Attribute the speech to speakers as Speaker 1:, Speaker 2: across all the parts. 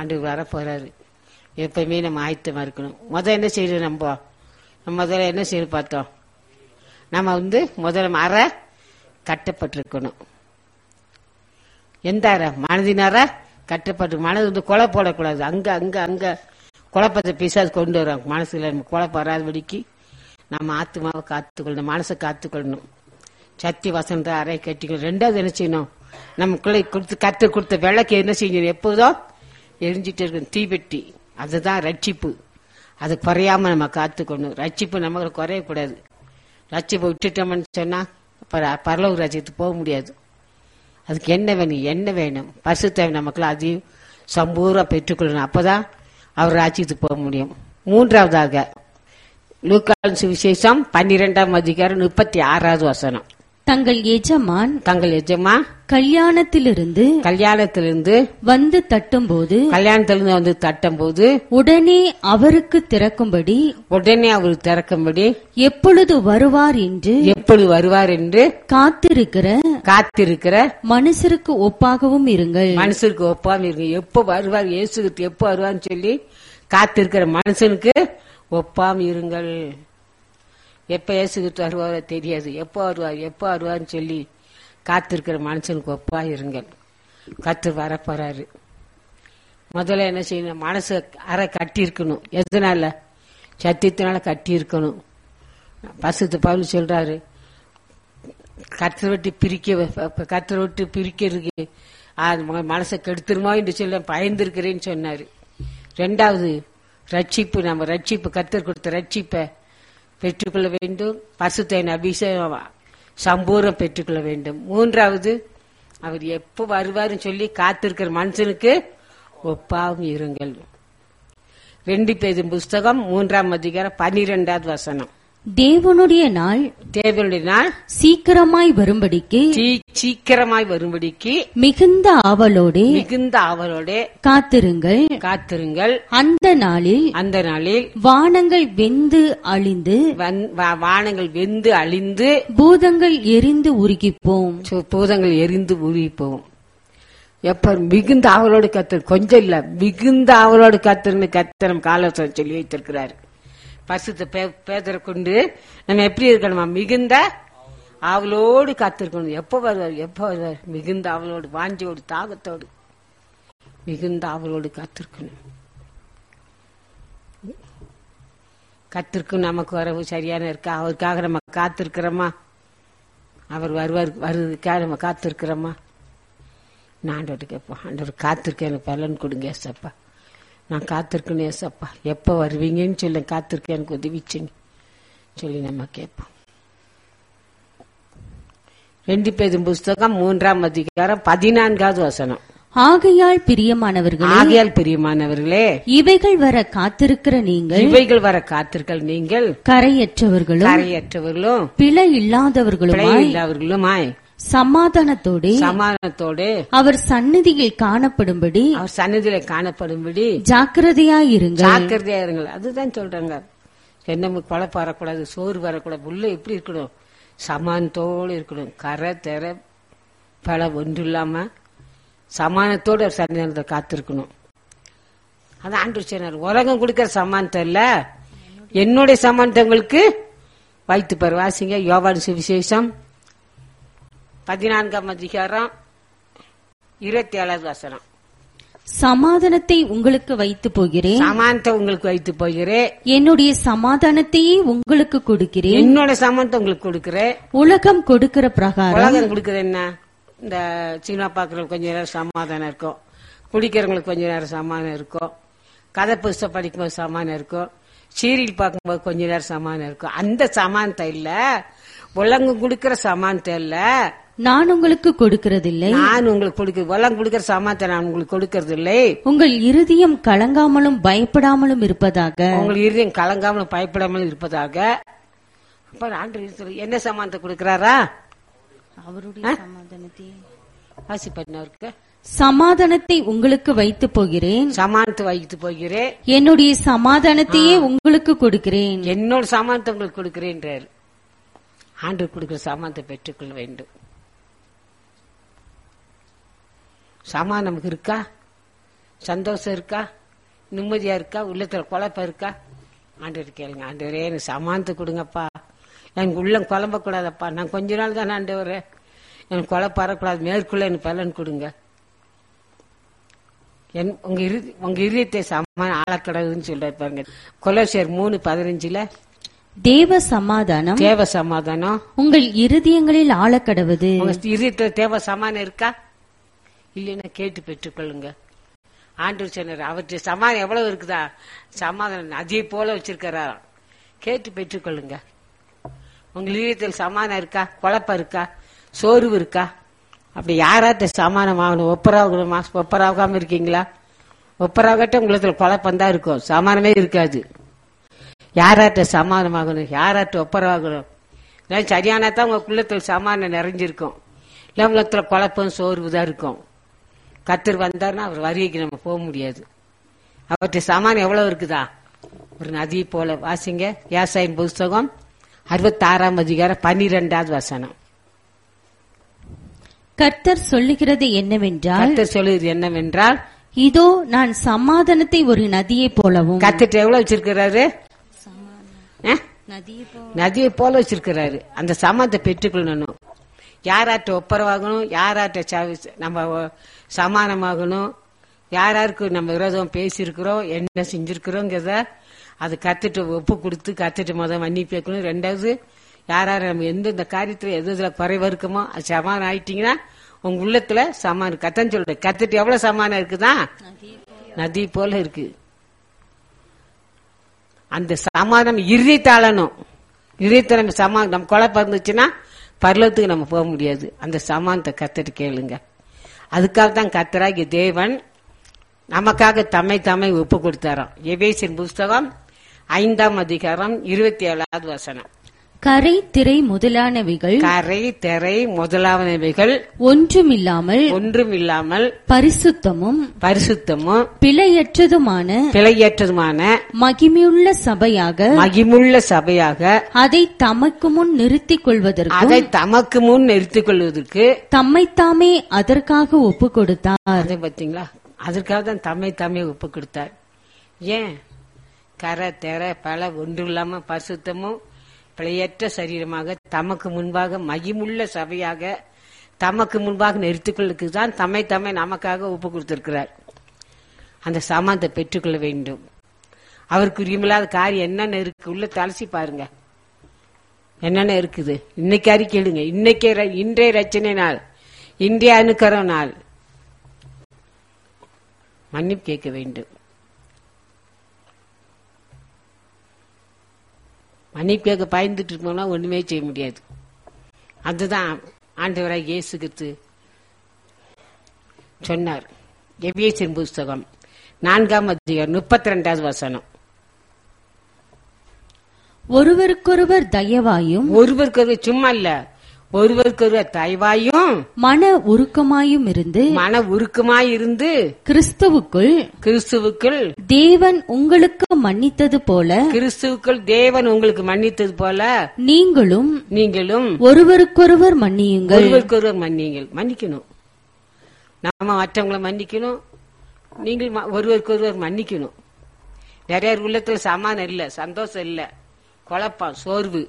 Speaker 1: ஆண்டு வர போறாரு எப்பயுமே நம்ம ஆயத்தமா இருக்கணும் முதல்ல என்ன செய்யணும் நம்ம நம்ம முதல்ல என்ன செய்யணும் பார்த்தோம் நம்ம வந்து முதல்ல அறை கட்டப்பட்டிருக்கணும் எந்த அறை மனதின் அறை கட்டப்பட்டு மனது வந்து கொலை போடக்கூடாது அங்க அங்க அங்க குழப்பத்தை பிசாசு கொண்டு வரும் மனசுல நம்ம குழப்பம் வராதபடிக்கு நம்ம ஆத்மாவை காத்துக்கொள்ளணும் மனசை காத்துக்கொள்ளணும் சத்தி வசந்த அறை கட்டிக்கணும் ரெண்டாவது என்ன செய்யணும் நமக்குள்ள கொடுத்து கத்து கொடுத்த விளக்கு என்ன செய்யணும் எப்போதும் எரிஞ்சிட்டு இருக்கணும் தீபெட்டி அதுதான் ரட்சிப்பு அது குறையாம நம்ம காத்துக்கணும் ரட்சிப்பு நமக்கு குறையக்கூடாது ரட்சிப்பை விட்டுட்டோம்னு சொன்னா பர- பரலோக ராஜ்யத்துக்கு போக முடியாது அதுக்கு என்ன வேணும் என்ன வேணும் பரிசுத்த நமக்குள்ள அதையும் சம்பூரா பெற்றுக்கொள்ளணும் அப்பதான் அவர் ராஜ்யத்துக்கு போக முடியும் மூன்றாவதாக லூக்கான் சுவிசேஷம் பன்னிரெண்டாம் அதிகாரம் முப்பத்தி ஆறாவது வசனம்
Speaker 2: தங்கள் எஜமான்
Speaker 1: தங்கள் எஜமா
Speaker 2: கல்யாணத்திலிருந்து
Speaker 1: கல்யாணத்திலிருந்து
Speaker 2: வந்து தட்டும்போது
Speaker 1: கல்யாணத்திலிருந்து வந்து தட்டும்போது
Speaker 2: உடனே அவருக்கு திறக்கும்படி
Speaker 1: உடனே அவர் திறக்கும்படி
Speaker 2: எப்பொழுது வருவார் என்று
Speaker 1: எப்பொழுது வருவார் என்று
Speaker 2: காத்திருக்கிற
Speaker 1: காத்திருக்கிற
Speaker 2: மனுஷருக்கு ஒப்பாகவும் இருங்கள்
Speaker 1: மனுஷருக்கு ஒப்பாம இருக்கு எப்போ வருவார் இயேசுக்கு எப்போ வருவார்னு சொல்லி காத்திருக்கிற மனுஷனுக்கு ஒப்பாம இருங்கள் எப்ப இயேசுகிட்டு வருவாரோ தெரியாது எப்போ வருவார் எப்போ வருவார்னு சொல்லி காத்திருக்கிற மனுஷனுக்கு ஒப்பா இருங்கள் கத்து வரப்போறாரு முதல்ல என்ன செய்யணும் மனசு அரை கட்டி இருக்கணும் எதனால சத்தியத்தினால கட்டி இருக்கணும் பசுத்து பவுல் சொல்றாரு கத்தரை விட்டு பிரிக்க கத்தரை விட்டு பிரிக்கிறதுக்கு அது ம- மனசை கெடுத்துருமோ என்று சொல்ல பயந்திருக்கிறேன்னு சொன்னாரு ரெண்டாவது ரட்சிப்பு நம்ம ரட்சிப்பு கத்தர் கொடுத்த ரட்சிப்பை பெற்றுக்கொள்ள வேண்டும் பசுத்தையின் அபிஷேகம் சம்பூரம் பெற்றுக்கொள்ள வேண்டும் மூன்றாவது அவர் எப்போ வருவாருன்னு சொல்லி காத்திருக்கிற மனுஷனுக்கு ஒப்பாவும் இருங்கள் ரெண்டு பேரும் புஸ்தகம் மூன்றாம் அதிகாரம் பன்னிரெண்டாவது வசனம்
Speaker 2: தேவனுடைய நாள்
Speaker 1: தேவனுடைய நாள்
Speaker 2: சீக்கிரமாய் வரும்படிக்கு
Speaker 1: சீ- சீக்கிரமாய் வரும்படிக்கு
Speaker 2: மிகுந்த ஆவலோடே
Speaker 1: மிகுந்த ஆவலோட
Speaker 2: காத்திருங்கள்
Speaker 1: காத்திருங்கள்
Speaker 2: அந்த நாளில்
Speaker 1: அந்த நாளில்
Speaker 2: வானங்கள் வெந்து அழிந்து
Speaker 1: வன்- வா- வானங்கள் வெந்து அழிந்து
Speaker 2: பூதங்கள் எரிந்து உருகிப்போம்
Speaker 1: சு- பூதங்கள் எரிந்து உருகி போகும் எப்ப மிகுந்த ஆவலோடு கத்தர் கொஞ்சம் இல்ல மிகுந்த ஆவலோடு கத்தர்னு கத்தரம் காலோசனை சொல்லி வைத்திருக்கிறாரு பசுத்த பேதரை கொண்டு நம்ம எப்படி இருக்கணுமா மிகுந்த ஆவலோடு காத்திருக்கணும் எப்போ வருவார் எப்போ வருவார் மிகுந்த ஆவலோடு வாஞ்சியோடு தாகத்தோடு மிகுந்த ஆவலோடு காத்திருக்கணும் கத்திருக்கும் நமக்கு வரவு சரியான இருக்கா அவருக்காக நம்ம காத்திருக்கிறோமா அவர் வருவார் வருவதற்காக நம்ம காத்திருக்கிறோமா நான் ஆண்டவர்கிட்ட கேட்போம் ஆண்டவர் காத்திருக்க எனக்கு பலன் கொடுங்க ஏசப்பா நான் காத்திருக்கணும் ஏசப்பா எப்போ வருவீங்கன்னு சொல்லி காத்திருக்க எனக்கு உதவிச்சிங்க சொல்லி நம்ம கேட்போம் ரெண்டு பேரும் புஸ்தகம் மூன்றாம் அதிகாரம் பதினான்காவது வசனம்
Speaker 2: ஆகையால் பிரியமானவர்களே
Speaker 1: ஆகையால் பிரியமானவர்களே
Speaker 2: இவைகள் வர காத்திருக்கிற நீங்கள்
Speaker 1: இவைகள் வர காத்திருக்கள் நீங்கள்
Speaker 2: கரையற்றவர்களும்
Speaker 1: கரையற்றவர்களும்
Speaker 2: பிழை இல்லாதவர்களுமாய்
Speaker 1: பிழை இல்லாதவர்களுமாய்
Speaker 2: சமாதானத்தோடே
Speaker 1: சமாதானத்தோடு
Speaker 2: அவர் சந்நிதியில் காணப்படும்படி
Speaker 1: அவர் சன்னதியில காணப்படும்படி
Speaker 2: ஜாக்கிரதையாயிருங்கள்
Speaker 1: ஜாக்கிரதையா இருங்கள் அதுதான் சொல்றாங்க என்ன குழப்பம் வரக்கூடாது சோறு வரக்கூடாது உள்ள எப்படி இருக்கணும் சமானத்தோடு இருக்கணும் கரை தெர பல ஒன்று இல்லாம சமானத்தோடு ஒரு சன்னிதானத்தை காத்திருக்கணும் அது ஆண்டு சொன்னார் உலகம் கொடுக்கிற சமானத்தை இல்ல என்னுடைய சமானத்தை உங்களுக்கு வைத்து பாரு வாசிங்க யோவான் சுவிசேஷம் பதினான்காம் அதிகாரம் இருபத்தி ஏழாவது வசனம்
Speaker 2: சமாதானத்தை உங்களுக்கு வைத்து போகிறேன்
Speaker 1: சமானத்தை உங்களுக்கு வைத்து போகிறேன்
Speaker 2: என்னுடைய சமாதானத்தையே உங்களுக்கு கொடுக்கிறேன்
Speaker 1: என்னோட சமானத்தை உங்களுக்கு கொடுக்கிறேன்
Speaker 2: உலகம் கொடுக்கிற பிரகாரம்
Speaker 1: உலகம் கொடுக்குறது என்ன இந்த சினிமா பாக்குறவங்களுக்கு கொஞ்ச நேரம் சமாதானம் இருக்கும் குடிக்கிறவங்களுக்கு கொஞ்ச நேரம் சமாதானம் இருக்கும் கதை புஸ்தகம் படிக்கும்போது சமாதானம் இருக்கும் சீரியல் பார்க்கும்போது கொஞ்ச நேரம் சமாதானம் இருக்கும் அந்த சமானத்தை இல்ல உலகம் கொடுக்கிற சமானத்தை இல்ல
Speaker 2: நான் உங்களுக்கு கொடுக்கிறதில்லை
Speaker 1: நான் உங்களுக்கு கொடுக்க உலகம் கொடுக்கிற சமானத்தை நான் உங்களுக்கு கொடுக்கறது இல்லை
Speaker 2: உங்கள் இருதயம் கலங்காமலும் பயப்படாமலும் இருப்பதாக
Speaker 1: உங்களுக்கு இருதயம் கலங்காமல் பயப்படாமல் இருப்பதாக அப்ப ஆண்டு என்ன சமானத்தை கொடுக்கிறாரா
Speaker 2: அவருடைய சமாதானத்தை
Speaker 1: வாசிப்பண்ணவருக்கு
Speaker 2: சமாதானத்தை உங்களுக்கு வைத்து போகிறேன்
Speaker 1: சமானத்தை வைத்து போகிறேன்
Speaker 2: என்னுடைய சமாதானத்தையே உங்களுக்கு கொடுக்கிறேன்
Speaker 1: என்னோட சாமானத்தை உங்களுக்கு கொடுக்கிறேன்றார் ஆண்டு கொடுக்கிற சாமானத்தை பெற்றுக்கொள்ள வேண்டும் சாமான் நமக்கு இருக்கா சந்தோஷம் இருக்கா நிம்மதியா இருக்கா உள்ளத்துல குழப்பம் இருக்கா ஆண்டவர் கேளுங்க ஆண்டவரே எனக்கு சமானத்தை கொடுங்கப்பா எனக்கு உள்ளம் குழம்பக்கூடாதப்பா நான் கொஞ்ச நாள் தானே ஆண்டவரே எனக்கு குழப்பம் வரக்கூடாது மேற்குள்ள எனக்கு பலன் கொடுங்க என் உங்க இரு உங்க இதயத்தை சமான ஆளக்கடவுன்னு சொல்றாரு பாருங்க கொலோசியர் மூணு பதினஞ்சுல
Speaker 2: தேவ சமாதானம்
Speaker 1: தேவ சமாதானம்
Speaker 2: உங்கள் இருதயங்களில் ஆழக்கடவது
Speaker 1: உங்க இதயத்துல தேவ சமானம் இருக்கா இல்லைன்னா கேட்டு பெற்றுக்கொள்ளுங்க ஆண்டவர் சொன்னார் அவற்றை சமாதானம் எவ்வளவு இருக்குதா சமாதானம் அதே போல வச்சிருக்கிறாராம் கேட்டு பெற்றுக்கொள்ளுங்க உங்க இதயத்தில் சமாதானம் இருக்கா குழப்பம் இருக்கா சோர்வு இருக்கா அப்படி யாராட்ட சமாதானம் ஆகணும் ஒப்பராகணுமா ஒப்பராகாம இருக்கீங்களா ஒப்பராகட்ட உங்களுக்கு குழப்பம் தான் இருக்கும் சமாதானமே இருக்காது யாராட்ட சமாதானமாகணும் யாராட்ட ஒப்பராகணும் இல்லை சரியானா தான் உங்க குள்ளத்தில் சமாதானம் நிறைஞ்சிருக்கும் இல்லை உள்ளத்துல குழப்பம் சோர்வு தான் இருக்கும் கத்தர் வந்தாருன்னா அவர் வருகைக்கு நம்ம போக முடியாது அவற்றை சமானம் எவ்வளவு இருக்குதா ஒரு நதி போல வாசிங்க வியாசாயின் புஸ்தகம் அறுபத்தாறாம் அதிகாரம் பன்னிரெண்டாவது வசனம்
Speaker 2: கர்த்தர் சொல்லுகிறது என்னவென்றால்
Speaker 1: கத்தர் சொல்லுது என்னவென்றால்
Speaker 2: இதோ நான் சமாதானத்தை ஒரு நதியைப் போலவும்
Speaker 1: கத்திட்டு எவ்வளவு வச்சிருக்கிறாரு ஆ?
Speaker 2: நதியை
Speaker 1: நதியை போல வச்சிருக்கிறாரு அந்த சமாதத்தை பெற்றுக்கொள்ளணும் யாராட்ட ஒப்பரவாகணும் யாராட்ட ச- நம்ம ஒ- சமானமாகணும் யாராருக்கு நம்ம விரோதம் பேசியிருக்கிறோம் என்ன செஞ்சிருக்கிறோங்கிறத அது கத்துட்டு ஒப்பு கொடுத்து கத்துட்டு முதல் மன்னிப்பு கேட்கணும் ரெண்டாவது யார் யார் நம்ம எந்தெந்த காரியத்துல எது எதுல குறைவா இருக்குமோ அது சமாதானம் ஆயிட்டீங்கன்னா உங்க உள்ளத்துல சமானம் கத்தன்னு சொல்றேன் கத்துட்டு எவ்வளவு சமானம் இருக்குதா நதி போல இருக்கு அந்த சமாதானம் இறுதித்தாளணும் இறுதித்த நம்ம சமா நம்ம குழப்பம் இருந்துச்சுன்னா பரலத்துக்கு நம்ம போக முடியாது அந்த சமானத்தை கத்துட்டு கேளுங்க அதுக்காக தான் கத்தராகிய தேவன் நமக்காக தம்மை தம்மை ஒப்பு கொடுத்தாராம் எபேசின் புஸ்தகம் ஐந்தாம் அதிகாரம் இருபத்தி ஏழாவது வசனம்
Speaker 2: கரை திரை முதலானவைகள்
Speaker 1: கரை திரை முதலாவனவைகள்
Speaker 2: ஒன்றுமில்லாமல்
Speaker 1: ஒன்றும் இல்லாமல்
Speaker 2: பரிசுத்தமும்
Speaker 1: பரிசுத்தமும்
Speaker 2: பிழையற்றதுமான
Speaker 1: பிழையற்றதுமான
Speaker 2: மகிமையுள்ள சபையாக
Speaker 1: மகிமுள்ள சபையாக
Speaker 2: அதை தமக்கு முன் நிறுத்திக் கொள்வதற்கும்
Speaker 1: அதை தமக்கு முன் நிறுத்திக் கொள்வதற்கு
Speaker 2: தம்மைத்தாமே அதற்காக ஒப்பு கொடுத்தார்
Speaker 1: அதை பார்த்தீங்களா அதற்காக தான் தம்மை தாமே ஒப்பு கொடுத்தார் ஏன் கரை தெர பல ஒன்றும் இல்லாம பரிசுத்தமும் பிழையற்ற சரீரமாக தமக்கு முன்பாக மகிமுள்ள சபையாக தமக்கு முன்பாக நிறுத்திக்கொள்ளுக்கு தான் தம்மை தம்மை நமக்காக ஒப்பு கொடுத்திருக்கிறார் அந்த சாமானத்தை பெற்றுக்கொள்ள வேண்டும் அவருக்கு உரிமில்லாத காரியம் என்னென்ன இருக்கு உள்ள தலசி பாருங்க என்னென்ன இருக்குது இன்னைக்கு அறிக்கையிடுங்க இன்னைக்கே ர- இன்றைய ரச்சனை நாள் இன்றைய அணுக்கர நாள் மன்னிப்பு கேட்க வேண்டும் மன்னிப்பு கேட்க பயந்துட்டு இருக்கோம்னா ஒண்ணுமே செய்ய முடியாது அதுதான் ஆண்டவராக இயேசு கிறிஸ்து சொன்னார் எபிஎஸ்சின் புஸ்தகம் நான்காம் அதிகாரம் முப்பத்தி ரெண்டாவது வசனம்
Speaker 2: ஒருவருக்கொருவர் தயவாயும்
Speaker 1: ஒருவருக்கொருவர் சும்மா இல்ல ஒருவருக்கொருவர் தயவாயும்
Speaker 2: மன உருக்கமாயும் இருந்து
Speaker 1: மன உருக்கமாய் இருந்து
Speaker 2: கிறிஸ்துவுக்குள்
Speaker 1: கிறிஸ்துவுக்குள்
Speaker 2: தேவன் உங்களுக்கு மன்னித்தது போல
Speaker 1: கிறிஸ்துவுக்குள் தேவன் உங்களுக்கு மன்னித்தது போல
Speaker 2: நீங்களும்
Speaker 1: நீங்களும்
Speaker 2: ஒருவருக்கொருவர் மன்னியுங்கள்
Speaker 1: ஒருவருக்கு ஒருவர் மன்னியுங்கள் மன்னிக்கணும் நம்ம மற்றவங்களை மன்னிக்கணும் நீங்கள் ம- ஒருவருக்கு ஒருவர் மன்னிக்கணும் நிறைய பேர் உள்ளத்துல சமானம் இல்ல சந்தோஷம் இல்ல குழப்பம் சோர்வு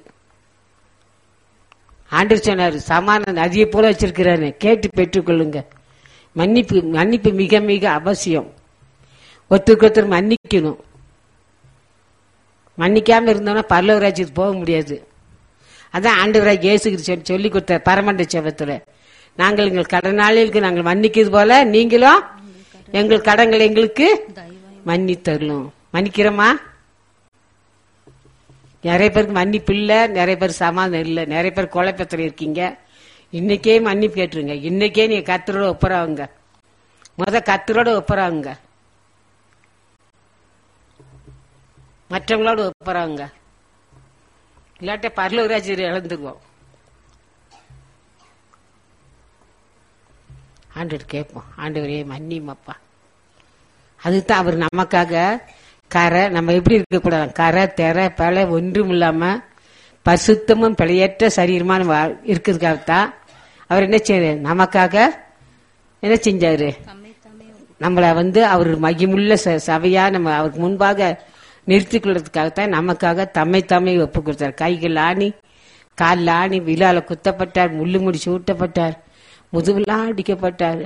Speaker 1: ஆண்டு சொன்னாரு சமானம் நதியை போல வச்சிருக்கிறாரு கேட்டு பெற்றுக்கொள்ளுங்க மன்னிப்பு மன்னிப்பு மிக மிக அவசியம் ஒருத்தருக்கு ஒருத்தர் மன்னிக்கணும் மன்னிக்காம இருந்தோம்னா பரலவராஜ்யத்துக்கு போக முடியாது அதான் ஆண்டவராக இயேசு கிறிஸ்து சொல்லி கொடுத்த பரமண்ட செபத்துல நாங்கள் எங்கள் கடனாளிகளுக்கு நாங்கள் மன்னிக்கிறது போல நீங்களும் எங்கள் கடன்களை எங்களுக்கு மன்னித்தரலும் மன்னிக்கிறோமா நிறைய பேருக்கு மன்னிப்பு இல்ல நிறைய பேர் சமாதானம் இல்ல நிறைய பேர் குழப்பத்துல இருக்கீங்க இன்னைக்கே மன்னிப்பு கேட்டுருங்க இன்னைக்கே நீங்க கத்தரோட ஒப்புறாங்க முத கத்தரோட ஒப்புறாங்க மற்றவங்களோட ஒப்புறாங்க இல்லாட்ட பரலூராஜர் இழந்துருவோம் ஆண்டவர் கேட்போம் ஆண்டவரே மன்னிமப்பா அதுதான் அவர் நமக்காக கரை நம்ம எப்படி இருக்கக்கூடாது கரை தெர பல ஒன்றும் இல்லாம பசுத்தமும் பிழையற்ற சரீரமான வா- இருக்கிறதுக்காகத்தான் அவர் என்ன செய்யறாரு நமக்காக என்ன செஞ்சாரு நம்மளை வந்து அவர் மகிமுள்ள ச- சபையா நம்ம அவருக்கு முன்பாக நிறுத்திக் கொள்றதுக்காகத்தான் நமக்காக தம்மை தம்மை ஒப்பு கொடுத்தார் கைகள் ஆணி காலில் ஆணி விழால குத்தப்பட்டார் முள்ளு முடிச்சு ஊட்டப்பட்டார் முதுகுலாம் அடிக்கப்பட்டார்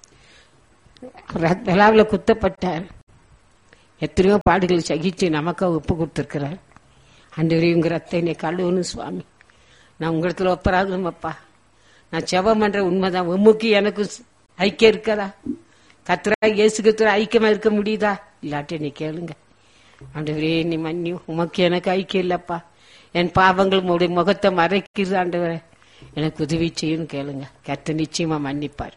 Speaker 1: ரத்- விழாவில் குத்தப்பட்டார் எத்தனையோ பாடுகளை சகிச்சு நமக்காக ஒப்பு கொடுத்துருக்கிறார் அன்றைய உங்க ரத்த என்னை கழுவணும் சுவாமி நான் உங்களிடத்துல ஒப்பராகணும் அப்பா நான் செபம் பண்ற உண்மைதான் உமக்கு எனக்கு ஐக்கியம் இருக்கதா கத்துறா இயேசு கத்துறா ஐக்கியமா இருக்க முடியுதா இல்லாட்டி நீ கேளுங்க ஆண்டவரே நீ மன்னி உமக்கு எனக்கு ஐக்கியம் இல்லப்பா என் பாவங்கள் உங்களுடைய முகத்தை மறைக்குது ஆண்டவரே எனக்கு உதவி செய்யும் கேளுங்க கத்த நிச்சயமா மன்னிப்பார்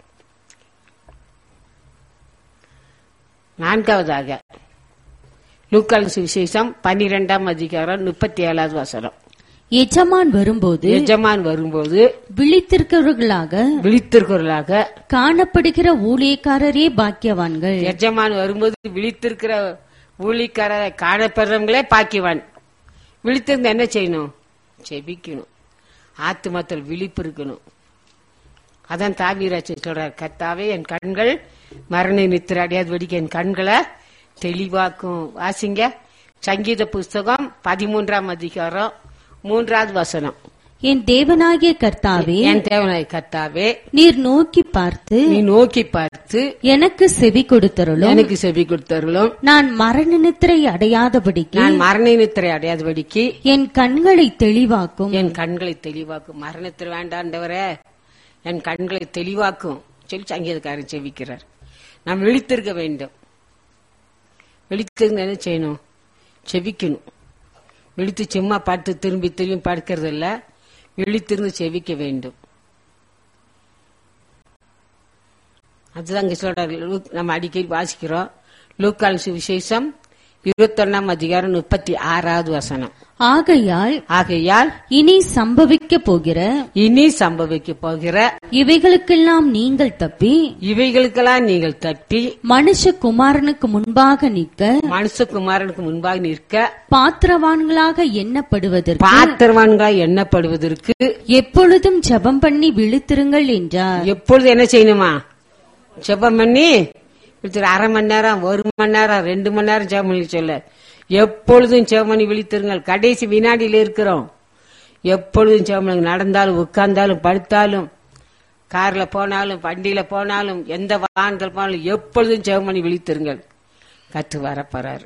Speaker 1: நான்காவதாக லூக்கால் சுவிசேஷம் பன்னிரெண்டாம் அதிகாரம் முப்பத்தி ஏழாவது வசனம்
Speaker 2: எஜமான் வரும்போது
Speaker 1: எஜமான் வரும்போது
Speaker 2: விழித்திருக்கிறவர்களாக
Speaker 1: விழித்திருக்கிறவர்களாக
Speaker 2: காணப்படுகிற ஊழியக்காரரே பாக்கியவான்கள்
Speaker 1: எஜமான் வரும்போது விழித்திருக்கிற ஊழிக்கார காணப்படுறவங்களே பாக்கியவான் விழித்திருந்து என்ன செய்யணும் செபிக்கணும் ஆத்துமத்தில் விழிப்பு இருக்கணும் அதான் தாவீராட்சி சொல்றார் கத்தாவே என் கண்கள் மரண நித்திர அடையாதபடிக்கு என் கண்களை தெளிவாக்கும் வாசிங்க சங்கீத புஸ்தகம் பதிமூன்றாம் அதிகாரம் மூன்றாவது வசனம்
Speaker 2: என் தேவனாகிய கர்த்தாவே
Speaker 1: என் தேவனாய் கத்தாவே
Speaker 2: நீர் நோக்கி பார்த்து
Speaker 1: நீ நோக்கி பார்த்து
Speaker 2: எனக்கு செவி கொடுத்தருளும்
Speaker 1: எனக்கு செவி கொடுத்தருளும்
Speaker 2: நான் மரண நித்திரை அடையாதபடிக்கு
Speaker 1: நான் மரண நித்திரை அடையாதபடிக்கு
Speaker 2: என் கண்களை தெளிவாக்கும்
Speaker 1: என் கண்களை தெளிவாக்கும் மரணத்தில் வேண்டாண்டவரே என் கண்களை தெளிவாக்கும் சொல்லி சங்கீதக்காரன் செவிக்கிறார் நாம் விழித்திருக்க வேண்டும் விழித்திருந்த என்ன செய்யணும் செவிக்கணும் விழித்து சும்மா பார்த்து திரும்பி திரும்பி பார்க்கறது இல்ல விழித்திருந்து செவிக்க வேண்டும் அதுதான் இங்க சொல்றாரு லூக்- நம்ம அடிக்கடி வாசிக்கிறோம் லூக்கால் விசேஷம் இருபத்தொன்னாம் அதிகாரம் முப்பத்தி ஆறாவது வசனம்
Speaker 2: ஆகையால்
Speaker 1: ஆகையால்
Speaker 2: இனி சம்பவிக்க போகிற
Speaker 1: இனி சம்பவிக்க போகிற
Speaker 2: இவைகளுக்கெல்லாம் நீங்கள் தப்பி
Speaker 1: இவைகளுக்கெல்லாம் நீங்கள் தப்பி
Speaker 2: மனுஷகுமாரனுக்கு முன்பாக நிற்க
Speaker 1: மனுஷகுமாரனுக்கு முன்பாக நிற்க
Speaker 2: பாத்திரவான்களாக எண்ணப்படுவதற்கு
Speaker 1: பாத்திரவான்களாய் எண்ணப்படுவதற்கு
Speaker 2: எப்பொழுதும் ஜெபம் பண்ணி விழித்திருங்கள் என்றார்
Speaker 1: எப்பொழுது என்ன செய்யணுமா ஜெபம் பண்ணி விழித்திரு அரை மணி நேரம் ஒரு மணி நேரம் ரெண்டு மணி நேரம் ஜெபம் பண்ணி சொல்ல எப்பொழுதும் ஜெபம் பண்ணி விழித்திருங்கள் கடைசி வினாடியில இருக்கிறோம் எப்பொழுதும் ஜெபம் பண்ணுங்க நடந்தாலும் உட்கார்ந்தாலும் படுத்தாலும் கார்ல போனாலும் வண்டியில போனாலும் எந்த வாகனத்தில் போனாலும் எப்பொழுதும் ஜெபம் பண்ணி விழித்திருங்கள் கத்து வரப்போறாரு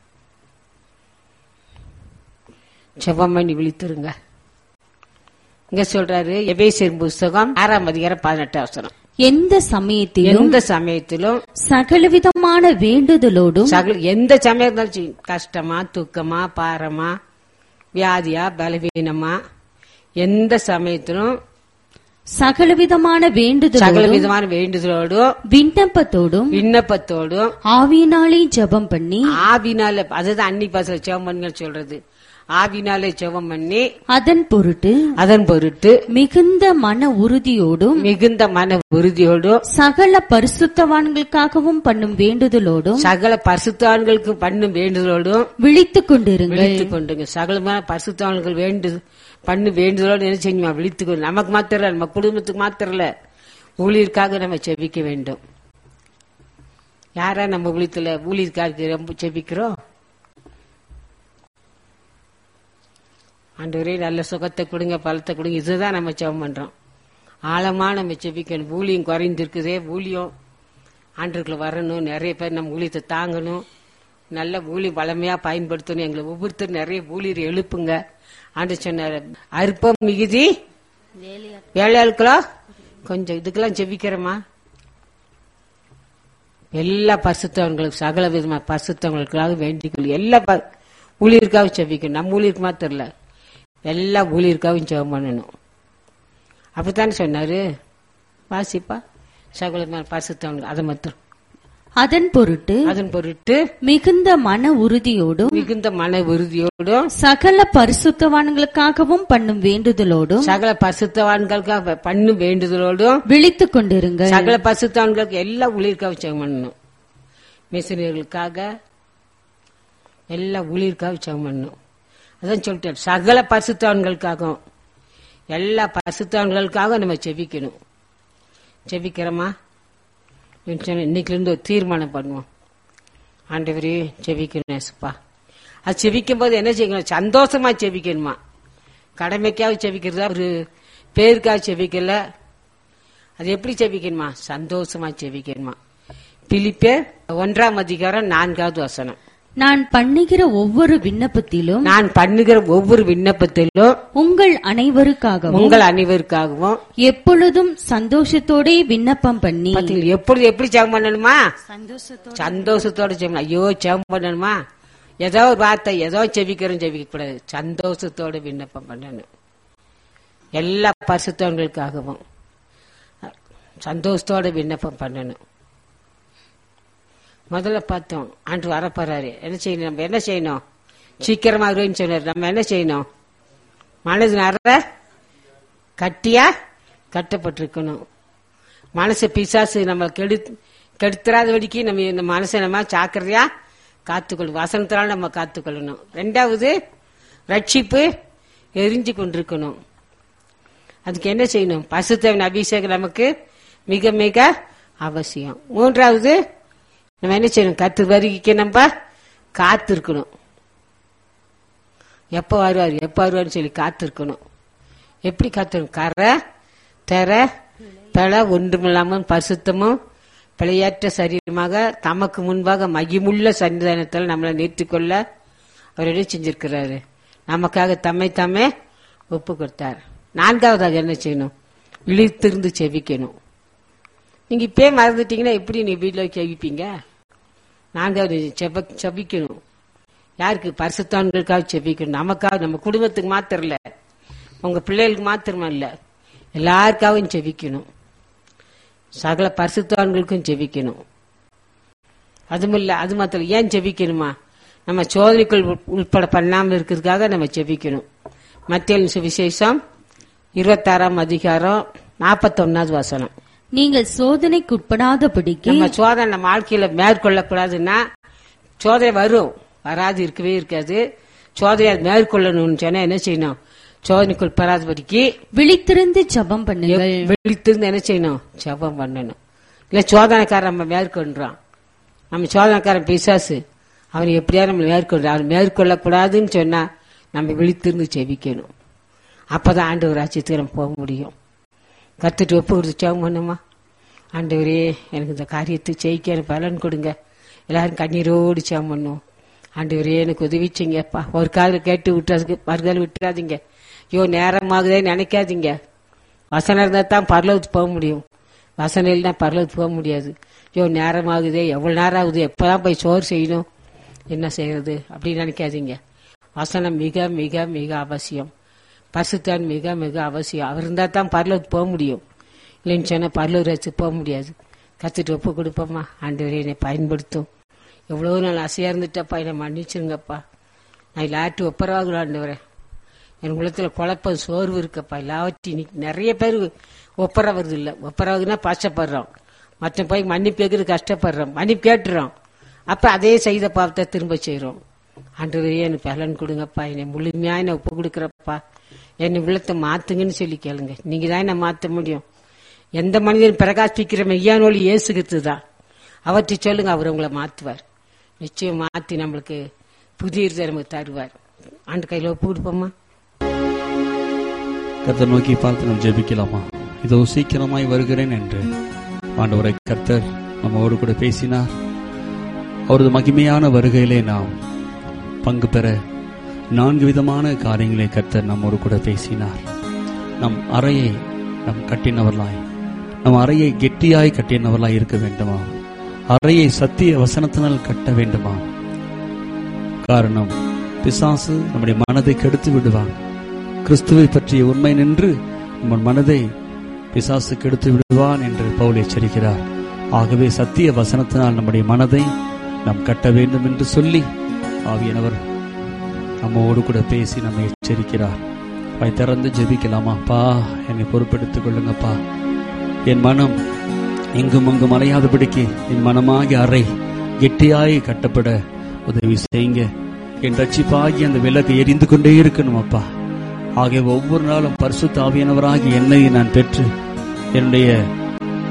Speaker 1: ஜெபம் பண்ணி விழித்திருங்க இங்க சொல்றாரு எபேசியர் புஸ்தகம் ஆறாம் அதிகாரம் பதினெட்டு அவசரம்
Speaker 2: எந்த சமயத்திலும்
Speaker 1: எந்த சமயத்திலும்
Speaker 2: சகலவிதமான வேண்டுதலோடும்
Speaker 1: சகல எந்த சமயம் இருந்தாலும் சரி, கஷ்டமா துக்கமா பாரமா வியாதியா பலவீனமா எந்த சமயத்திலும்
Speaker 2: சகலவிதமான
Speaker 1: சகல
Speaker 2: வேண்டுதலோடும்
Speaker 1: விதமான வேண்டுதலோடும்
Speaker 2: விண்ணப்பத்தோடும்
Speaker 1: விண்ணப்பத்தோடும்
Speaker 2: ஆவியினாலே ஜெபம் பண்ணி
Speaker 1: ஆவினால அதுதான் அன்னி பாசல செவம் பண்ணுங்க சொல்றது ஆவினாலே செவம் பண்ணி
Speaker 2: அதன் பொருட்டு
Speaker 1: அதன் பொருட்டு
Speaker 2: மிகுந்த மன உறுதியோடும்
Speaker 1: மிகுந்த மன உறுதியோடும்
Speaker 2: சகல பரிசுத்தவான்களுக்காகவும் பண்ணும் வேண்டுதலோடும்
Speaker 1: சகல பரிசுத்தான்களுக்கு பண்ணும் வேண்டுதலோடும்
Speaker 2: விழித்துக் கொண்டிருங்கள்
Speaker 1: விழித்துக் கொண்டுங்க சகலமான பரிசுத்தவான்கள் வேண்டு பண்ணு வேண்டுதலோடு என்ன செய்யுமா விழித்துக் கொண்டு நமக்கு மாத்திரம் இல்ல, நம்ம குடும்பத்துக்கு மாத்திரம் இல்ல ஊழியருக்காக நம்ம செபிக்க வேண்டும் யாரா நம்ம ஊழியத்துல ஊழியருக்காக ரொம்ப செபிக்கிறோம் ஆண்டவரே நல்ல சுகத்தை கொடுங்க பலத்தை கொடுங்க இதுதான் நம்ம ஜெபம் பண்றோம் ஆழமா நம்ம செபிக்கணும் ஊழியம் குறைந்திருக்குதே ஊழியம் ஆண்டுக்குள்ள வரணும் நிறைய பேர் நம்ம ஊழியத்தை தாங்கணும் நல்ல ஊழி வளமையா பயன்படுத்தணும் எங்களை ஒவ்வொருத்தரும் நிறைய ஊழியர் எழுப்புங்க ஆண்டு சொன்னார் அற்பம் மிகுதி வேலையாட்களோ கொஞ்சம் இதுக்கெல்லாம் ஜெபிக்கிறோமா எல்லா பரிசுத்தவங்களுக்கு சகல விதமான பரிசுத்தவங்களுக்காக வேண்டிக்கொள்ளு எல்லா ப- ஊழியருக்காகவும் செபிக்கணும் நம்ம ஊழியருக்கு மாத்திரம் இல்ல எல்லா ஊழியருக்காகவும் ஜெபம் பண்ணணும் அப்படித்தானே சொன்னாரு வாசிப்பா சகல பரிசுத்தவங்களுக்கு அதை மாத்திரம்
Speaker 2: அதன் பொருட்டு
Speaker 1: அதன் பொருட்டு
Speaker 2: மிகுந்த மன உறுதியோடும்
Speaker 1: மிகுந்த மன உறுதியோடும்
Speaker 2: சகல பரிசுத்தவான்களுக்காகவும் பண்ணும் வேண்டுதலோடும்
Speaker 1: சகல பரிசுத்தவான்களுக்காக பண்ணும் வேண்டுதலோடும்
Speaker 2: விழித்துக் கொண்டிருங்கள்
Speaker 1: சகல பரிசுத்தவான்களுக்கு எல்லா ஊழியருக்காக ஜெபம் பண்ணணும் மிஷினர்களுக்காக எல்லா ஊழியருக்காக ஜெபம் பண்ணணும் அதான் சொல்லிட்டேன் சகல பரிசுத்தவான்களுக்காகவும் எல்லா பரிசுத்தவான்களுக்காக நம்ம செபிக்கணும் செபிக்கிறோமா இன்னைக்குல இருந்து ஒரு தீர்மானம் பண்ணுவோம் ஆண்டவரே செவிக்கணும் ஏசப்பா அது செவிக்கும் போது என்ன செய்யணும் சந்தோஷமா செவிக்கணுமா கடமைக்காக செவிக்கிறதா ஒரு பேருக்காக செவிக்கல அது எப்படி செவிக்கணுமா சந்தோஷமா செவிக்கணுமா பிலிப்பே ஒன்றாம் அதிகாரம் நான்காவது வசனம்
Speaker 2: நான் பண்ணுகிற ஒவ்வொரு விண்ணப்பத்திலும்
Speaker 1: நான் பண்ணுகிற ஒவ்வொரு விண்ணப்பத்திலும்
Speaker 2: உங்கள் அனைவருக்காகவும்
Speaker 1: உங்கள் அனைவருக்காகவும்
Speaker 2: எப்பொழுதும் சந்தோஷத்தோடே விண்ணப்பம் பண்ணி
Speaker 1: பாத்தீங்களா எப்பொழுது எப்படி ஜெபம் பண்ணணுமா
Speaker 2: சந்தோஷத்தோட
Speaker 1: சந்தோஷத்தோட ஜெபம் ஐயோ ஜெபம் பண்ணணுமா ஏதோ ஒரு வார்த்தை ஏதோ செவிக்கிறோம் செவிக்க கூடாது சந்தோஷத்தோட விண்ணப்பம் பண்ணணும் எல்லா பரிசுத்தவங்களுக்காகவும் சந்தோஷத்தோட விண்ணப்பம் பண்ணணும் முதல்ல பார்த்தோம் ஆண்டு வரப்போறாரு என்ன செய்யணும் நம்ம என்ன செய்யணும் சீக்கிரமா வருவேன்னு சொன்னார் நம்ம என்ன செய்யணும் மனது நற கட்டியா கட்டப்பட்டிருக்கணும் மனசு பிசாசு நம்ம கெடு கெடுத்துறாத வரைக்கும் நம்ம இந்த மனசை நம்ம ஜாக்கிரதையா காத்துக்கொள்ளும் வசனத்தினால நம்ம காத்துக்கொள்ளணும் ரெண்டாவது ரட்சிப்பு எரிஞ்சு கொண்டிருக்கணும் அதுக்கு என்ன செய்யணும் பசுத்தவன் அபிஷேகம் நமக்கு மிக மிக அவசியம் மூன்றாவது நம்ம என்ன செய்யணும் கத்து வருகைக்கு நம்ம காத்திருக்கணும் எப்போ வருவார் எப்போ வருவார்னு சொல்லி காத்திருக்கணும் எப்படி காத்திருக்கணும் கரை தெர தலை ஒன்றுமில்லாமல் பரிசுத்தமும் பிழையற்ற சரீரமாக தமக்கு முன்பாக மகிமுள்ள சன்னிதானத்தில் நம்மளை நிறுத்திக்கொள்ள அவர் என்ன செஞ்சிருக்கிறாரு நமக்காக தம்மை தாமே ஒப்பு கொடுத்தார் நான்காவதாக என்ன செய்யணும் இழுத்திருந்து செவிக்கணும் நீங்க இப்பயே மறந்துட்டீங்கன்னா எப்படி நீ வீட்டில் செவிப்பீங்க நான்காவது செப செபிக்கணும் யாருக்கு பரிசுத்தான்களுக்காக செபிக்கணும் நமக்காக நம்ம குடும்பத்துக்கு மாத்திரம் இல்ல உங்க பிள்ளைகளுக்கு மாத்திரமா இல்ல எல்லாருக்காகவும் செபிக்கணும் சகல பரிசுத்தான்களுக்கும் ஜெபிக்கணும் அதுவும் இல்ல அது மாத்திரம் ஏன் ஜெபிக்கணுமா நம்ம சோதனைக்குள் உட்- உட்பட பண்ணாமல் இருக்கிறதுக்காக நம்ம ஜெபிக்கணும் மத்திய சுவிசேஷம் இருபத்தாறாம் அதிகாரம் நாற்பத்தொன்னாவது வசனம்
Speaker 2: நீங்கள் சோதனைக்குட்படாதபடிக்கு
Speaker 1: நம்ம சோதனை நம்ம வாழ்க்கையில மேற்கொள்ளக்கூடாதுன்னா சோதனை வரும் வராது இருக்கவே இருக்காது சோதனை மேற்கொள்ளணும்னு சொன்னா என்ன செய்யணும் சோதனைக்குள் பெறாதபடிக்கு
Speaker 2: விழித்திருந்து ஜெபம் பண்ணுங்கள்
Speaker 1: விழித்திருந்து என்ன செய்யணும் ஜெபம் பண்ணணும் இல்ல சோதனைக்காரன் நம்ம மேற்கொள்றான் நம்ம சோதனைக்காரன் பிசாசு அவன் எப்படியா நம்ம மேற்கொள்றான் அவன் மேற்கொள்ளக்கூடாதுன்னு சொன்னா நம்ம விழித்திருந்து ஜெபிக்கணும் அப்பதான் ஆண்டு ராஜ்யத்துக்கு நம்ம போக முடியும் கத்துட்டு ஒப்பு கொடுத்து ஜெபம் பண்ணுமா ஆண்டவரே எனக்கு இந்த காரியத்தை ஜெயிக்க எனக்கு பலன் கொடுங்க எல்லாரும் கண்ணீரோடு ஜெபம் பண்ணுவோம் ஆண்டவரே எனக்கு உதவி செய்யுங்கப்பா ஒரு காதில் கேட்டு விட்டுறதுக்கு மறுகால் விட்டுறாதீங்க ஐயோ நேரமாகுதே நினைக்காதீங்க வசனம் இருந்தால் தான் பரலவுக்கு போக முடியும் வசனம் இல்லைன்னா பரலவுக்கு போக முடியாது ஐயோ நேரம் ஆகுதே எவ்வளோ நேரம் ஆகுது எப்போதான் போய் சோறு செய்யணும் என்ன செய்யறது அப்படின்னு நினைக்காதீங்க வசனம் மிக மிக மிக அவசியம் பசுத்தான் மிக மிக அவசியம் அவர் இருந்தால் தான் பரலவுக்கு போக முடியும் இல்லைன்னு சொன்னால் பரலூர் வச்சு போக முடியாது கத்துட்டு ஒப்பு கொடுப்போம்மா ஆண்டவரே என்னை பயன்படுத்தும் எவ்வளோ நாள் அசையா இருந்துட்டப்பா என்னை மன்னிச்சிருங்கப்பா நான் எல்லாட்டு ஒப்பரவாகலாம் ஆண்டவரே என் உள்ளத்துல குழப்பம் சோர்வு இருக்கப்பா எல்லாவற்றையும் இன்னைக்கு நிறைய பேர் ஒப்பர வருது இல்ல ஒப்பரவாகுனா பாசப்படுறோம் மற்ற போய் மன்னிப்பு கேட்கறது கஷ்டப்படுறோம் மன்னிப்பு கேட்டுறோம் அப்ப அதே செய்த பாவத்தை திரும்ப செய்றோம் ஆண்டவரே எனக்கு பலன் கொடுங்கப்பா என்னை முழுமையா என்னை ஒப்பு கொடுக்குறப்பா என்னை உள்ளத்தை மாத்துங்கன்னு சொல்லி கேளுங்க நீங்க தான் என்ன மாத்த முடியும் எந்த மனிதன் பிரகாசிக்கிற மெய்யான ஒளி இயேசுகிறது தான் அவற்றை சொல்லுங்க அவர் உங்களை மாத்துவார் நிச்சயம் மாத்தி நம்மளுக்கு புதிய இருதை நமக்கு தருவார் ஆண்டு கையில ஒப்பு கொடுப்போமா
Speaker 3: கர்த்தர் நோக்கி பார்த்து நாம் ஜெபிக்கலாமா இதோ சீக்கிரமாய் வருகிறேன் என்று ஆண்டவரை கர்த்தர் நம்மோடு கூட பேசினார் அவரது மகிமையான வருகையிலே நாம் பங்கு பெற நான்கு விதமான காரியங்களை கர்த்தர் நம்மோடு கூட பேசினார் நம் அறையை நம் கட்டினவர்களாய் நம் அறையை கெட்டியாய் கட்டினவர்களாய் இருக்க வேண்டுமா அறையை சத்திய வசனத்தினால் கட்ட வேண்டுமா காரணம் பிசாசு நம்முடைய மனதை கெடுத்து விடுவான் கிறிஸ்துவை பற்றிய உண்மை நின்று நம்ம மனதை பிசாசு கெடுத்து விடுவான் என்று பவுல் எச்சரிக்கிறார் ஆகவே சத்திய வசனத்தினால் நம்முடைய மனதை நாம் கட்ட வேண்டும் என்று சொல்லி ஆவியானவர் நம்மோடு கூட பேசி நம்மை எச்சரிக்கிறார் வாய் திறந்து ஜெபிக்கலாமா பா என்னை பொறுப்பெடுத்துக் கொள்ளுங்கப்பா என் மனம் எங்கும் அங்கும் அலையாதபடிக்கு என் மனமாகி அறை கெட்டியாய் கட்டப்பட உதவி செய்யுங்க என் ரட்சிப்பாகி அந்த விளக்கு எரிந்து கொண்டே இருக்கணும் அப்பா ஆகிய ஒவ்வொரு நாளும் பரிசுத்த ஆவியானவராகி என்னை நான் பெற்று என்னுடைய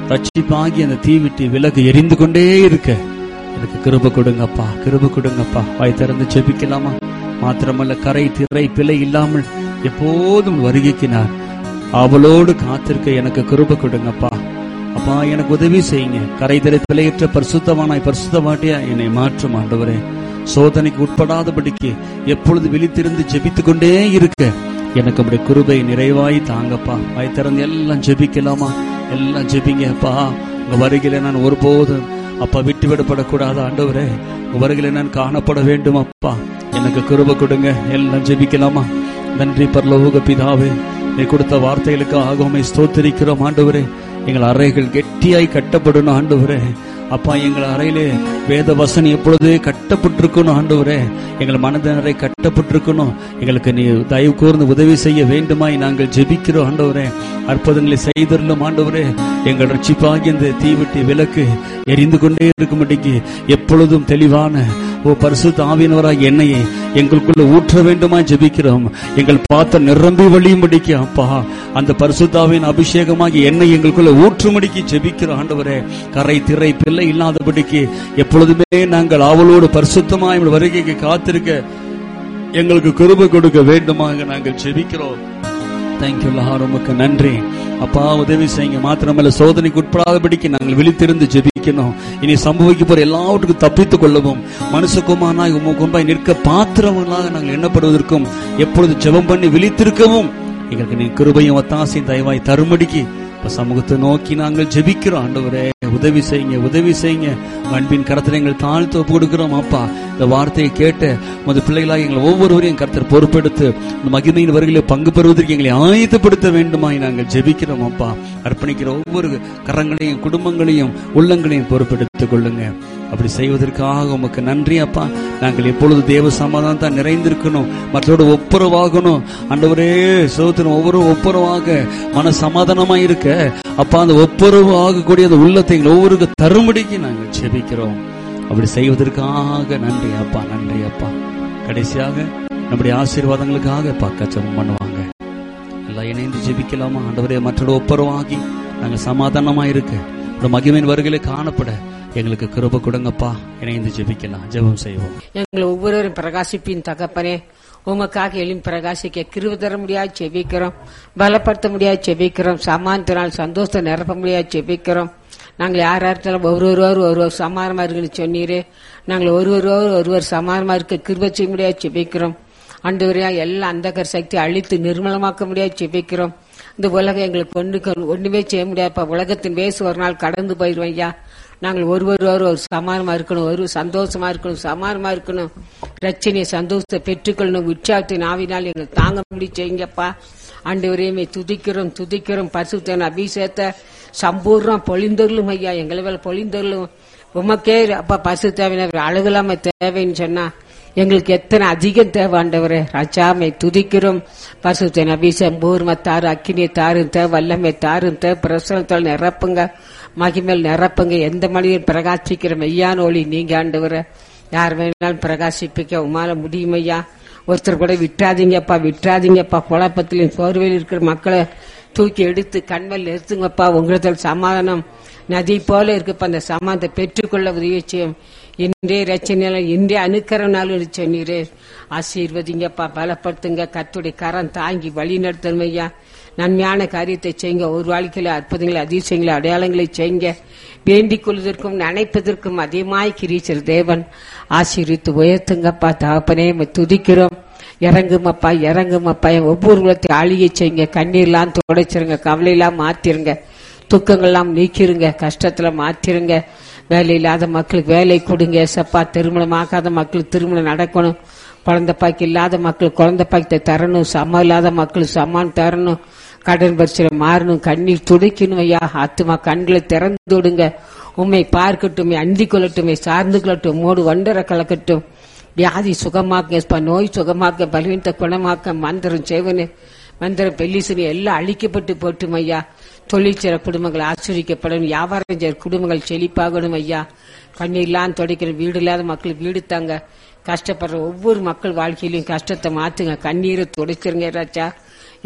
Speaker 3: ரட்சிப்பாகி அந்த தீவிட்டு விலகு எரிந்து கொண்டே இருக்க எனக்கு கிருப கொடுங்கப்பா கிருப கொடுங்கப்பா வாய் திறந்து ஜெபிக்கலாமா மாத்திரமல்ல கரை திரை பிழை இல்லாமல் எப்போதும் வருகைக்கு நான் அவளோடு காத்திருக்க எனக்கு கிருப கொடுங்கப்பா அப்பா எனக்கு உதவி செய்யுங்க கரை திரை பிழையற்ற பரிசுத்தமானாய் பரிசுத்தமாட்டியா என்னை மாற்றும் ஆண்டவரே சோதனைக்கு உட்படாதபடிக்கு எப்பொழுது விழித்திருந்து ஜெபித்துக் கொண்டே இருக்க எனக்கு அப்படி கிருபை நிறைவாய் தாங்கப்பா வாய் திறந்து எல்லாம் ஜெபிக்கலாமா எல்லாம் ஜெபிங்க அப்பா உங்க வருகையில நான் ஒருபோதும் அப்பா விட்டு விடப்படக்கூடாது ஆண்டவரே உங்க வருகையில நான் காணப்பட வேண்டும் அப்பா எனக்கு கிருபை கொடுங்க எல்லாம் ஜெபிக்கலாமா நன்றி பரலோக பிதாவே நீ கொடுத்த வார்த்தைகளுக்காக உம்மை ஸ்தோத்திரிக்கிறோம் ஆண்டவரே எங்கள் அறைகள் கெட்டியாய் கட்டப்படணும் ஆண்டவரே அப்பா எங்கள் அறையிலே வேத வசனம் எப்பொழுது கட்டப்பட்டிருக்கணும் ஆண்டவரே எங்கள் மனதினரை கட்டப்பட்டிருக்கணும் எங்களுக்கு நீ தயவு கூர்ந்து உதவி செய்ய வேண்டுமாய் நாங்கள் ஜெபிக்கிறோம் ஆண்டவரே அற்புதங்களை செய்திருந்தோம் ஆண்டவரே எங்கள் ரட்சிப்பாகி இந்த தீவிட்டி விளக்கு எரிந்து கொண்டே இருக்கும்படிக்கு எப்பொழுதும் தெளிவான ஓ பரிசுத்த ஆவியினவராக எண்ணெயை எங்களுக்குள்ள ஊற்ற வேண்டுமா ஜெபிக்கிறோம் எங்கள் பாத்திரம் நிரம்பி வழியும்படிக்கு அப்பா அந்த பரிசுத்தாவின் அபிஷேகமாகி எண்ணெய் எங்களுக்குள்ள ஊற்றும்படிக்கு ஜெபிக்கிறோம் ஆண்டவரே கரை திரை பிள்ளை இல்லாதபடிக்கு எப்பொழுதுமே நாங்கள் ஆவலோடு பரிசுத்தமாய் உம்முடைய வருகைக்கு காத்திருக்க எங்களுக்கு கிருபை கொடுக்க வேண்டுமாக நாங்கள் ஜெபிக்கிறோம் தேங்க்யூ லார் உமக்கு நன்றி அப்பா உதவி செய்யுங்க மாத்திரமல்ல சோதனைக்கு உட்படாதபடிக்கு நாங்கள் விழித்திருந்து ஜெபிக்கணும் இனி சம்பவிக்க போற எல்லாவற்றுக்கும் தப்பித்துக் கொள்ளவும் மனுஷகுமானாய் உமக்கு முன்பாய் நிற்க பாத்திரங்களாக நாங்கள் எண்ணப்படுவதற்கும் எப்பொழுது ஜெபம் பண்ணி விழித்திருக்கவும் எங்களுக்கு நீ கிருபையும் ஒத்தாசையும் தயவாய் தரும்படிக்கு இப்ப சமூகத்தை நோக்கி நாங்கள் ஜெபிக்கிறோம் ஆண்டவரே உதவி செய்யுங்க உதவி செய்யுங்க உங்க அன்பின் கரத்தில் எங்கள் தாழ்த்து ஒப்பு கொடுக்கிறோம் அப்பா இந்த வார்த்தையை கேட்டு உமது பிள்ளைகளாக எங்களை ஒவ்வொருவரையும் கருத்தர் பொறுப்பெடுத்து இந்த மகிமையின் வருகையில பங்கு பெறுவதற்கு எங்களை ஆயத்தப்படுத்த வேண்டுமாய் நாங்கள் ஜெபிக்கிறோம் அப்பா அர்ப்பணிக்கிற ஒவ்வொரு கரங்களையும் குடும்பங்களையும் உள்ளங்களையும் பொறுப்பெடுத்துக் கொள்ளுங்க அப்படி செய்வதற்காக உமக்கு நன்றி அப்பா நாங்கள் எப்பொழுது தேவ சமாதானம் தான் நிறைந்திருக்கணும் மற்றோடு ஒப்புரவாகணும் ஆண்டவரே சோத்திரம் ஒவ்வொரு ஒப்புரவாக மன சமாதானமா இருக்க அப்பா அந்த ஒப்புரவு ஆகக்கூடிய அந்த உள்ளத்தை எங்கள் ஒவ்வொரு தரும்படிக்கு நாங்கள் ஜெபிக்கிறோம் அப்படி செய்வதற்காக நன்றி அப்பா நன்றி அப்பா கடைசியாக நம்முடைய ஆசீர்வாதங்களுக்காக பக்கச்சம் பண்ணுவாங்க எல்லாம் இணைந்து ஜெபிக்கலாமா ஆண்டவரே மற்றோட ஒப்புரவாகி நாங்கள் சமாதானமா இருக்க ஒரு மகிமையின் வருகையில காணப்பட எங்களுக்கு கிருப கொடுங்கப்பா இணைந்து ஜெபிக்கலாம் ஜெபம் செய்வோம்
Speaker 1: எங்களை ஒவ்வொருவரும் பிரகாசிப்பின் தகப்பனே உமக்காக எழும் பிரகாசிக்க கிருப தர முடியாது செபிக்கிறோம் பலப்படுத்த முடியாது செபிக்கிறோம் சமானத்தினால் சந்தோஷத்தை நிரப்ப முடியாது செபிக்கிறோம் நாங்கள் யார் யார்த்தாலும் ஒருவரோர் ஒருவர் சமானமா இருக்குன்னு சொன்னீரே நாங்கள் ஒருவரோர் ஒருவர் சமானமா இருக்க கிருப செய்ய முடியாது செபிக்கிறோம் ஆண்டவரையா எல்லா அந்தகர் சக்தி அழித்து நிர்மலமாக்க முடியாது செபிக்கிறோம் இந்த உலகம் எங்களுக்கு ஒண்ணு ஒண்ணுமே செய்ய முடியாதுப்பா உலகத்தின் வேசு ஒரு நாள் கடந்து போயிடுவோம் ஐயா நாங்கள் ஒருவர் ஒரு சமானமா இருக்கணும் ஒரு சந்தோஷமா இருக்கணும் சமானமா இருக்கணும் ரச்சனையை சந்தோஷத்தை பெற்றுக்கொள்ளணும் உற்சாகத்தின் ஆவினால் எங்களுக்கு தாங்க முடி செய்யுங்கப்பா ஆண்டவரையுமே துதிக்கிறோம் துதிக்கிறோம் பரிசுத்தன அபிஷேகத்தை சம்பூர்ணம் பொழிந்தருளும் ஐயா எங்களை மேல பொழிந்தருளும் உமக்கே அப்பா பசு தேவையான அழுகலாம தேவைன்னு சொன்னா எங்களுக்கு எத்தனை அதிகம் தேவை ஆண்டவரே ராஜாமை துதிக்கிறோம் பசுத்தன் அபிஷேகம் பூர்ம தாரு அக்கினியை தாரும் தே வல்லமை தாரும் தே பிரசனத்தால் நிரப்புங்க மகிமேல் நிரப்புங்க எந்த மனிதன் பிரகாசிக்கிற மெய்யான ஒளி நீங்க ஆண்டவரை யார் வேணாலும் பிரகாசிப்பிக்க உமால முடியும் ஐயா ஒருத்தர் கூட விட்டுறாதீங்கப்பா விட்டுறாதீங்கப்பா குழப்பத்திலும் சோர்வையில் இருக்கிற மக்களை தூக்கி எடுத்து கண்மல் நிறுத்துங்கப்பா உங்களிடத்தில் சமாதானம் நதி போல இருக்குப்பா அந்த சமாதானத்தை பெற்றுக்கொள்ள உதவி செய்யும் இன்றே ரச்சனையில இன்றே அணுக்கரனாலும் சொன்னீரே ஆசீர்வதிங்கப்பா பலப்படுத்துங்க கத்துடைய கரம் தாங்கி வழி நடத்தணும் ஐயா நன்மையான காரியத்தை செய்யுங்க ஒரு வாழ்க்கையில அற்புதங்களை அதிசயங்களை அடையாளங்களை செய்யுங்க வேண்டிக் கொள்வதற்கும் நினைப்பதற்கும் அதிகமாய் கிரீச்சர் தேவன் ஆசீர்வித்து உயர்த்துங்கப்பா தகப்பனே உம்மை துதிக்கிறோம் இறங்குமப்பா இறங்குமப்பா என் ஒவ்வொரு குலத்தை ஆளியை செய்யுங்க கண்ணீர்லாம் துடைச்சிருங்க கவலையெல்லாம் மாத்திருங்க துக்கங்கள்லாம் நீக்கிருங்க கஷ்டத்துல மாத்திருங்க வேலை இல்லாத மக்களுக்கு வேலை கொடுங்க சப்பா திருமணம் ஆகாத மக்களுக்கு திருமணம் நடக்கணும் குழந்தை பாக்கி இல்லாத மக்கள் குழந்தை பாக்கத்தை தரணும் சமம் இல்லாத மக்களுக்கு சமான் தரணும் கடன் பரிசையில மாறணும் கண்ணீர் துடைக்கணும் ஐயா ஆத்துமா கண்களை திறந்து விடுங்க உண்மை பார்க்கட்டும் அந்தி கொள்ளட்டும் சார்ந்து கொள்ளட்டும் மோடு வண்டர கலக்கட்டும் வியாதி சுகமாக்க நோய் சுகமாக்க பலவீனத்தை குணமாக்க மந்திரம் செய்வனு மந்திரம் பெல்லிசனி எல்லாம் அழிக்கப்பட்டு போட்டும் ஐயா தொழிற்சிற குடும்பங்கள் ஆசிரிக்கப்படும் வியாபாரம் செய்கிற குடும்பங்கள் செழிப்பாகணும் ஐயா கண்ணீர்லாம் துடைக்கிற வீடு இல்லாத மக்கள் வீடு தாங்க கஷ்டப்படுற ஒவ்வொரு மக்கள் வாழ்க்கையிலும் கஷ்டத்தை மாத்துங்க கண்ணீரை துடைச்சிருங்க ராஜா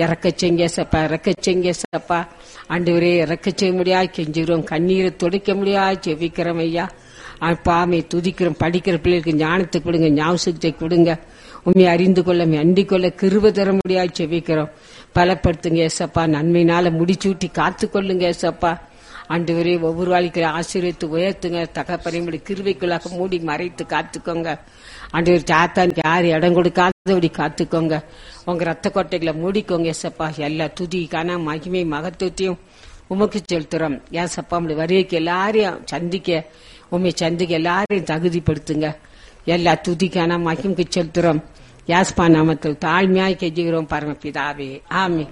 Speaker 1: இறக்க செய்ங்க சப்பா இறக்க செய்ங்க சப்பா ஆண்டவரே இறக்க செய்ய முடியாது கெஞ்சுகிறோம் கண்ணீரை துடைக்க முடியாது ஜெபிக்கிறோம் ஐயா பாமை துதிக்கிறோம் படிக்கிற பிள்ளைகளுக்கு ஞானத்தை கொடுங்க ஞாபகத்தை கொடுங்க உண்மை அறிந்து கொள்ள அண்டிக் கொள்ள கிருப தர முடியாது செவிக்கிறோம் பலப்படுத்துங்க ஏசப்பா நன்மையினால முடிச்சூட்டி காத்து கொள்ளுங்க ஏசப்பா ஆண்டவரே ஒவ்வொரு வாழ்க்கையில ஆசீர்வித்து உயர்த்துங்க தகப்பனையுடைய கிருவைக்குள்ளாக மூடி மறைத்து காத்துக்கோங்க ஆண்டவர் சாத்தானுக்கு யார் இடம் கொடுக்காதபடி காத்துக்கோங்க உங்க ரத்த கொட்டைகளை மூடிக்கோங்க ஏசப்பா எல்லா துதி கன மகிமை மகத்துவத்தையும் உமக்கு செலுத்துறோம் ஏசப்பா நம்முடைய வருகைக்கு எல்லாரையும் சந்திக்க உண்மை சந்திக்க எல்லாரையும் தகுதிப்படுத்துங்க எல்லா துதிக்கான மகிமுக்கு செலுத்துறோம் யாஸ்பா நாமத்தில் தாழ்மையாய் கெஞ்சுகிறோம் பரமபிதாவே ஆமே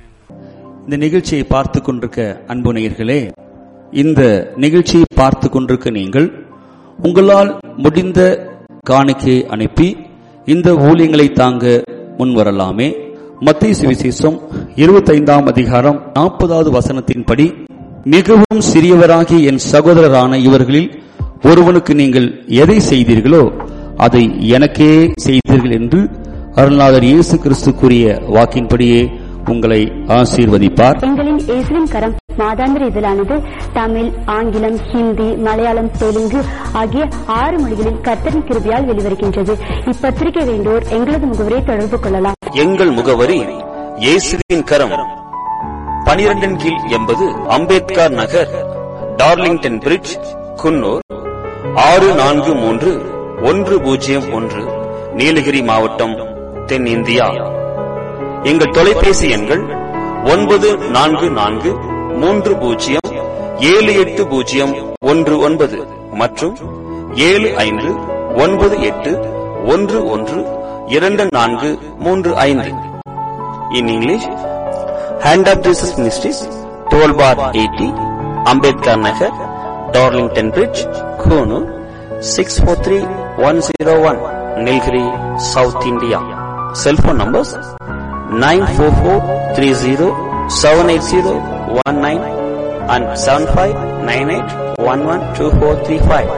Speaker 3: இந்த நிகழ்ச்சியை பார்த்து கொண்டிருக்க அன்பு நேயர்களே இந்த நிகழ்ச்சியை பார்த்து கொண்டிருக்க நீங்கள் உங்களால் முடிந்த காணிக்கையை அனுப்பி இந்த ஊழியங்களை தாங்க முன்வரலாமே மத்திய சுவிசேஷம் இருபத்தைந்தாம் அதிகாரம் நாற்பதாவது வசனத்தின்படி மிகவும் சிறியவராகிய என் சகோதரரான இவர்களில் ஒருவனுக்கு நீங்கள் எதை செய்தீர்களோ அதை எனக்கே செய்தீர்கள் என்று அருள்நாதர் இயேசு கிறிஸ்து கூறிய வாக்கின்படியே உங்களை ஆசீர்வதிப்பார்
Speaker 4: எங்களின் இயேசுவின் கரம் மாதாந்திர இதழானது தமிழ் ஆங்கிலம் ஹிந்தி மலையாளம் தெலுங்கு ஆகிய ஆறு மொழிகளில் கர்த்தரின் கிருபியால் வெளிவருகின்றது இப்பத்திரிகை வேண்டோர் எங்களது முகவரை தொடர்பு கொள்ளலாம்
Speaker 5: எங்கள் முகவரி இயேசுவின் கரம் பனிரெண்டின் கீழ் எண்பது அம்பேத்கர் நகர் டார்லிங்டன் பிரிட்ஜ் குன்னூர் ஆறு நான்கு மூன்று ஒன்று பூஜ்ஜியம் ஒன்று நீலகிரி மாவட்டம் தென்னிந்தியா எங்கள் தொலைபேசி எண்கள் ஒன்பது நான்கு நான்கு மூன்று பூஜ்ஜியம் ஏழு எட்டு பூஜ்ஜியம் ஒன்று ஒன்பது மற்றும் ஏழு ஐந்து ஒன்பது எட்டு ஒன்று ஒன்று இரண்டு நான்கு மூன்று ஐந்து in English hand of Jesus ministries twelve bar eighty Ambedkar Nagar Darlington Bridge Coonoor six four three one zero one Nilgiri south India cellphone numbers nine four four three zero seven eight zero one nine and seven five nine eight one one two four three five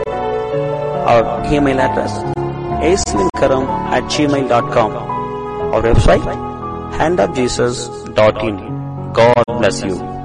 Speaker 5: our email address Aswinkaram at gmail dot com our website handofjesus.in. God bless you.